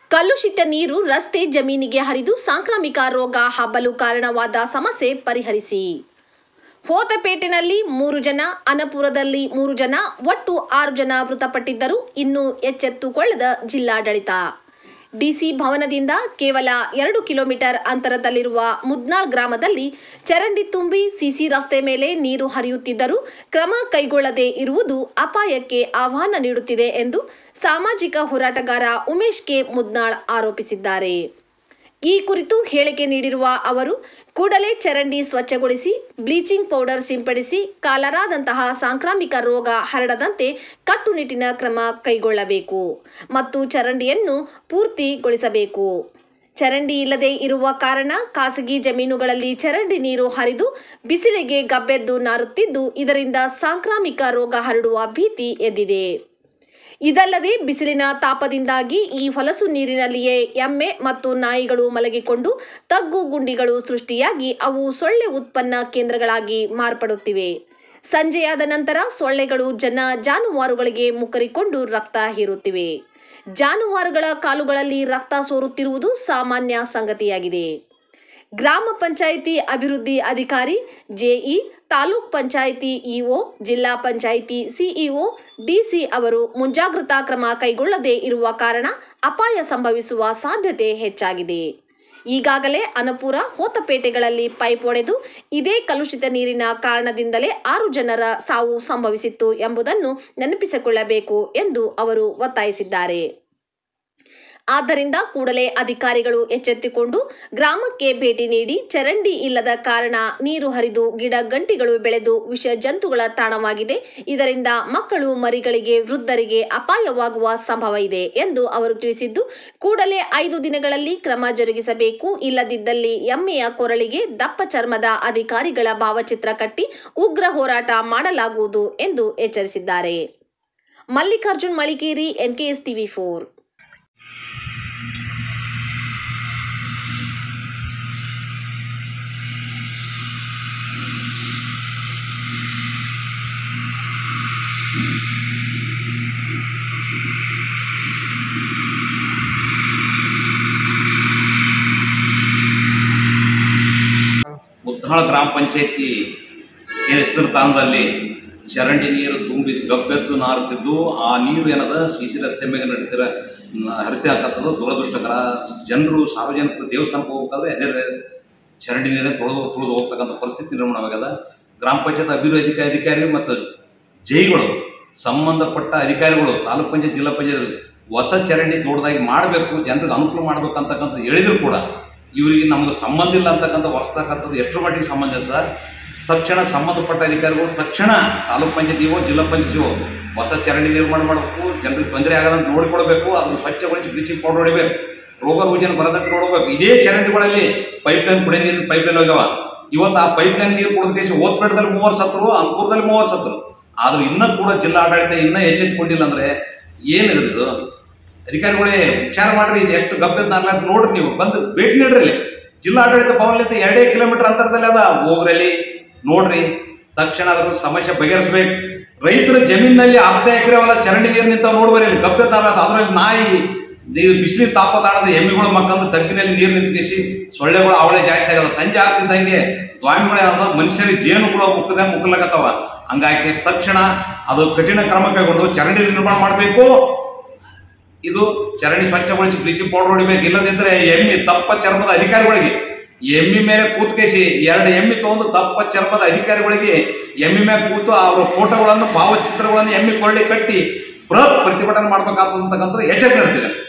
ಕಲುಷಿತ ನೀರು ರಸ್ತೆ ಜಮೀನಿಗೆ ಹರಿದು ಸಾಂಕ್ರಾಮಿಕ ರೋಗ ಹಬ್ಬಲು ಕಾರಣವಾದ ಸಮಸ್ಯೆ ಪರಿಹರಿಸಿ ಹೋತಪೇಟೆನಲ್ಲಿ ಮೂರು ಜನ ಅನಪುರದಲ್ಲಿ ಮೂರು ಜನ ಒಟ್ಟು ಆರು ಜನ ಮೃತಪಟ್ಟಿದ್ದರು ಇನ್ನೂ ಎಚ್ಚೆತ್ತುಕೊಳ್ಳದ ಜಿಲ್ಲಾಡಳಿತ ಡಿಸಿ ಭವನದಿಂದ ಕೇವಲ ಎರಡು ಕಿಲೋಮೀಟರ್ ಅಂತರದಲ್ಲಿರುವ ಮುದ್ನಾಳ್ ಗ್ರಾಮದಲ್ಲಿ ಚರಂಡಿ ತುಂಬಿ ಸಿಸಿ ರಸ್ತೆ ಮೇಲೆ ನೀರು ಹರಿಯುತ್ತಿದ್ದರೂ ಕ್ರಮ ಕೈಗೊಳ್ಳದೇ ಇರುವುದು ಅಪಾಯಕ್ಕೆ ಆಹ್ವಾನ ನೀಡುತ್ತಿದೆ ಎಂದು ಸಾಮಾಜಿಕ ಹೋರಾಟಗಾರ ಉಮೇಶ್ ಕೆ ಮುದ್ನಾಳ್ ಆರೋಪಿಸಿದ್ದಾರೆ ಈ ಕುರಿತು ಹೇಳಿಕೆ ನೀಡಿರುವ ಅವರು ಕೂಡಲೇ ಚರಂಡಿ ಸ್ವಚ್ಛಗೊಳಿಸಿ ಬ್ಲೀಚಿಂಗ್ ಪೌಡರ್ ಸಿಂಪಡಿಸಿ ಕಾಲರಾದಂತಹ ಸಾಂಕ್ರಾಮಿಕ ರೋಗ ಹರಡದಂತೆ ಕಟ್ಟುನಿಟ್ಟಿನ ಕ್ರಮ ಕೈಗೊಳ್ಳಬೇಕು ಮತ್ತು ಚರಂಡಿಯನ್ನು ಪೂರ್ತಿಗೊಳಿಸಬೇಕು ಚರಂಡಿ ಇಲ್ಲದೆ ಇರುವ ಕಾರಣ ಖಾಸಗಿ ಜಮೀನುಗಳಲ್ಲಿ ಚರಂಡಿ ನೀರು ಹರಿದು ಬಿಸಿಲಿಗೆ ಗಬ್ಬೆದ್ದು ನಾರುತ್ತಿದ್ದು ಇದರಿಂದ ಸಾಂಕ್ರಾಮಿಕ ರೋಗ ಹರಡುವ ಭೀತಿ ಎದ್ದಿದೆ ಇದಲ್ಲದೆ ಬಿಸಿಲಿನ ತಾಪದಿಂದಾಗಿ ಈ ಹೊಲಸು ನೀರಿನಲ್ಲಿಯೇ ಎಮ್ಮೆ ಮತ್ತು ನಾಯಿಗಳು ಮಲಗಿಕೊಂಡು ತಗ್ಗು ಗುಂಡಿಗಳು ಸೃಷ್ಟಿಯಾಗಿ ಅವು ಸೊಳ್ಳೆ ಉತ್ಪನ್ನ ಕೇಂದ್ರಗಳಾಗಿ ಮಾರ್ಪಡುತ್ತಿವೆ ಸಂಜೆಯಾದ ನಂತರ ಸೊಳ್ಳೆಗಳು ಜನ ಜಾನುವಾರುಗಳಿಗೆ ಮುಕ್ಕರಿಕೊಂಡು ರಕ್ತ ಹೀರುತ್ತಿವೆ ಜಾನುವಾರುಗಳ ಕಾಲುಗಳಲ್ಲಿ ರಕ್ತ ಸೋರುತ್ತಿರುವುದು ಸಾಮಾನ್ಯ ಸಂಗತಿಯಾಗಿದೆ ಗ್ರಾಮ ಪಂಚಾಯಿತಿ ಅಭಿವೃದ್ಧಿ ಅಧಿಕಾರಿ ಜೆಇ ತಾಲೂಕ್ ಪಂಚಾಯಿತಿ ಇಒ ಜಿಲ್ಲಾ ಪಂಚಾಯಿತಿ ಸಿಇಒ ಡಿಸಿ ಅವರು ಮುಂಜಾಗ್ರತಾ ಕ್ರಮ ಕೈಗೊಳ್ಳದೇ ಇರುವ ಕಾರಣ ಅಪಾಯ ಸಂಭವಿಸುವ ಸಾಧ್ಯತೆ ಹೆಚ್ಚಾಗಿದೆ ಈಗಾಗಲೇ ಅನಪುರ ಹೋತಪೇಟೆಗಳಲ್ಲಿ ಪೈಪ್ ಒಡೆದು ಇದೇ ಕಲುಷಿತ ನೀರಿನ ಕಾರಣದಿಂದಲೇ ಆರು ಜನರ ಸಾವು ಸಂಭವಿಸಿತ್ತು ಎಂಬುದನ್ನು ನೆನಪಿಸಿಕೊಳ್ಳಬೇಕು ಎಂದು ಅವರು ಒತ್ತಾಯಿಸಿದ್ದಾರೆ ಆದ್ದರಿಂದ ಕೂಡಲೇ ಅಧಿಕಾರಿಗಳು ಎಚ್ಚೆತ್ತುಕೊಂಡು ಗ್ರಾಮಕ್ಕೆ ಭೇಟಿ ನೀಡಿ ಚರಂಡಿ ಇಲ್ಲದ ಕಾರಣ ನೀರು ಹರಿದು ಗಿಡ ಗಂಟಿಗಳು ಬೆಳೆದು ವಿಷ ಜಂತುಗಳ ತಾಣವಾಗಿದೆ ಇದರಿಂದ ಮಕ್ಕಳು ಮರಿಗಳಿಗೆ ವೃದ್ಧರಿಗೆ ಅಪಾಯವಾಗುವ ಸಂಭವ ಇದೆ ಎಂದು ಅವರು ತಿಳಿಸಿದ್ದು ಕೂಡಲೇ ಐದು ದಿನಗಳಲ್ಲಿ ಕ್ರಮ ಜರುಗಿಸಬೇಕು ಇಲ್ಲದಿದ್ದಲ್ಲಿ ಎಮ್ಮೆಯ ಕೊರಳಿಗೆ ದಪ್ಪ ಚರ್ಮದ ಅಧಿಕಾರಿಗಳ ಭಾವಚಿತ್ರ ಕಟ್ಟಿ ಉಗ್ರ ಹೋರಾಟ ಮಾಡಲಾಗುವುದು ಎಂದು ಎಚ್ಚರಿಸಿದ್ದಾರೆ Mallikarjun Malikeri NKS TV four Muddal ಗ್ರಾಮ ಪಂಚಾಯತಿ ವಿಸ್ತೀರ್ಣ ತಾಣದಲ್ಲಿ ಚರಂಡಿ ನೀರು ತುಂಬಿ ಗಬ್ಬೆದ್ದು ನಾರುತ್ತಿದ್ದು ಆ ನೀರು ಏನದ ಸಿಸಿ ರಸ್ತೆ ಮೇಲೆ ನಡೀತಿರ ಹರಿತಕ್ಕಂಥದ್ದು ದುರದೃಷ್ಟಕರ ಜನರು ಸಾರ್ವಜನಿಕರು ದೇವಸ್ಥಾನಕ್ಕೆ ಹೋಗ್ಬೇಕಾದ್ರೆ ಅದೇ ಚರಂಡಿ ನೀರೇ ತೊಳೆದು ತುಳಿದು ಹೋಗ್ತಕ್ಕಂಥ ಪರಿಸ್ಥಿತಿ ನಿರ್ಮಾಣವಾಗ್ಯದ ಗ್ರಾಮ ಪಂಚಾಯತ್ ಅಭಿವೃದ್ಧಿ ಅಧಿಕಾರಿ ಮತ್ತು ಜೈಗಳು ಸಂಬಂಧಪಟ್ಟ ಅಧಿಕಾರಿಗಳು ತಾಲೂಕ್ ಪಂಚಾಯತ್ ಜಿಲ್ಲಾ ಪಂಚಾಯತ್ ಹೊಸ ಚರಂಡಿ ತೋಟದಾಗಿ ಮಾಡಬೇಕು ಜನರಿಗೆ ಅನುಕೂಲ ಮಾಡ್ಬೇಕು ಅಂತಕ್ಕಂಥ ಹೇಳಿದ್ರು ಕೂಡ ಇವರಿಗೆ ನಮ್ಗೆ ಸಂಬಂಧ ಇಲ್ಲ ಅಂತಕ್ಕಂಥ ಹೊಸ್ತಕ್ಕಂಥದ್ದು ಎಷ್ಟು ಮಟ್ಟಿಗೆ ಸಂಬಂಧ ಸರ್ ತಕ್ಷಣ ಸಂಬಂಧಪಟ್ಟ ಅಧಿಕಾರಿಗಳು ತಕ್ಷಣ ತಾಲೂಕ್ ಪಂಚಾಯತ್ ಇವೋ ಜಿಲ್ಲಾ ಪಂಚಾಯತ್ ಇವೋ ಹೊಸ ಚರಂಡಿ ನಿರ್ಮಾಣ ಮಾಡಬೇಕು ಜನರಿಗೆ ತೊಂದರೆ ಆಗದಂತ ನೋಡಿಕೊಡ್ಬೇಕು ಅದನ್ನು ಸ್ವಚ್ಛಗೊಳಿಸಿ ಬ್ಲೀಚಿಂಗ್ ಪೌಡರ್ ಹೊಡಿಬೇಕು ರೋಗ ರುಜಿನ ಬರದಂತೆ ನೋಡಬೇಕು ಇದೇ ಚರಂಡಿಗಳಲ್ಲಿ ಪೈಪ್ ಲೈನ್ ಕುಡಿಯ ನೀರಿನ ಪೈಪ್ ಲೈನ್ ಹೋಗ್ಯಾವ ಇವತ್ತು ಆ ಪೈಪ್ ಲೈನ್ ನೀರು ಕುಡಿದ ಓದ್ಪೇಟದಲ್ಲಿ ಮೂವರು ಸತ್ರು ಅನ್ಪುರದಲ್ಲಿ ಮೂವರು ಸತ್ರು ಆದ್ರೂ ಇನ್ನೂ ಕೂಡ ಜಿಲ್ಲಾ ಆಡಳಿತ ಇನ್ನೂ ಎಚ್ಚೆತ್ತುಕೊಂಡಿಲ್ಲ ಅಂದ್ರೆ ಏನಿರೋದು ಅಧಿಕಾರಿಗಳೇ ವಿಚಾರ ಮಾಡ್ರಿ ಇದು ಎಷ್ಟು ಗಬ್ಬೆದ್ ನಾಲ್ಕು ನೋಡ್ರಿ ನೀವು ಬಂದು ಭೇಟಿ ನೀಡ್ರಿ ಇಲ್ಲಿ. ಜಿಲ್ಲಾಡಳಿತ ಭವನದಿಂದ ಎರಡೇ ಕಿಲೋಮೀಟರ್ ಅಂತರದಲ್ಲಿ ಅದ ಹೋಗ್ರಲ್ಲಿ ನೋಡ್ರಿ ತಕ್ಷಣ ಅದರ ಸಮಸ್ಯೆ ಬಗೆಹರಿಸ್ಬೇಕು ರೈತರ ಜಮೀನಿನಲ್ಲಿ ಅರ್ಧ ಎಕರೆ ಹೊಲ ಚರಂಡಿ ನೀರು ನಿಂತಾವ್ ನೋಡ್ಬರಿ ಇಲ್ಲಿ ಗಬ್ಬೆದ್ ನಾಲ ಅದರಲ್ಲಿ ನಾಯಿ ಇದು ಬಿಸಿಲಿನ ತಾಪತಾಣದ ಎಮ್ಮೆಗಳು ಮಕ್ಕಂದು ತಗ್ಗಿನಲ್ಲಿ ನೀರು ನಿಂತ್ಕೇಸಿ ಸೊಳ್ಳೆಗಳು ಅವಳೆ ಜಾಸ್ತಿ ಆಗದ ಸಂಜೆ ಆಗ್ತಿದ್ದಂಗೆ ದ್ವಾಮಿಗಳು ಏನದ ಮನುಷ್ಯರಿಗೆ ಜೇನುಗಳು ಮುಕ್ಕದ ಮುಕ್ಕಲಾಗತ್ತವ ಹಂಗಾಗಿ ತಕ್ಷಣ ಅದು ಕಠಿಣ ಕ್ರಮ ಕೈಗೊಂಡು ಚರಂಡಿ ನಿರ್ಮಾಣ ಮಾಡಬೇಕು ಇದು ಚರಂಡಿ ಸ್ವಚ್ಛಗೊಳಿಸಿ ಬ್ಲೀಚಿಂಗ್ ಪೌಡರ್ ಹೊಡಿಬೇಕು ಇಲ್ಲದಿದ್ರೆ ಎಮ್ಮಿ ತಪ್ಪ ಚರ್ಮದ ಅಧಿಕಾರಿಗಳಿಗೆ ಎಮ್ಮಿ ಮೇಲೆ ಕೂತ್ಕೇಸಿ ಎರಡು ಎಮ್ಮಿ ತಗೊಂಡು ತಪ್ಪ ಚರ್ಮದ ಅಧಿಕಾರಿಗಳಿಗೆ ಎಮ್ಮಿ ಮೇಲೆ ಕೂತು ಅವರ ಫೋಟೋಗಳನ್ನು ಭಾವಚಿತ್ರಗಳನ್ನು ಎಮ್ಮಿ ಕೊಳ್ಳಿ ಕಟ್ಟಿ ಬೃಹತ್ ಪ್ರತಿಭಟನೆ ಮಾಡ್ಬೇಕಾಗ್ತದಂತಕ್ಕಂಥ ಎಚ್ಚರಿಕೆ ನೀಡ್ತಿದ್ದಾರೆ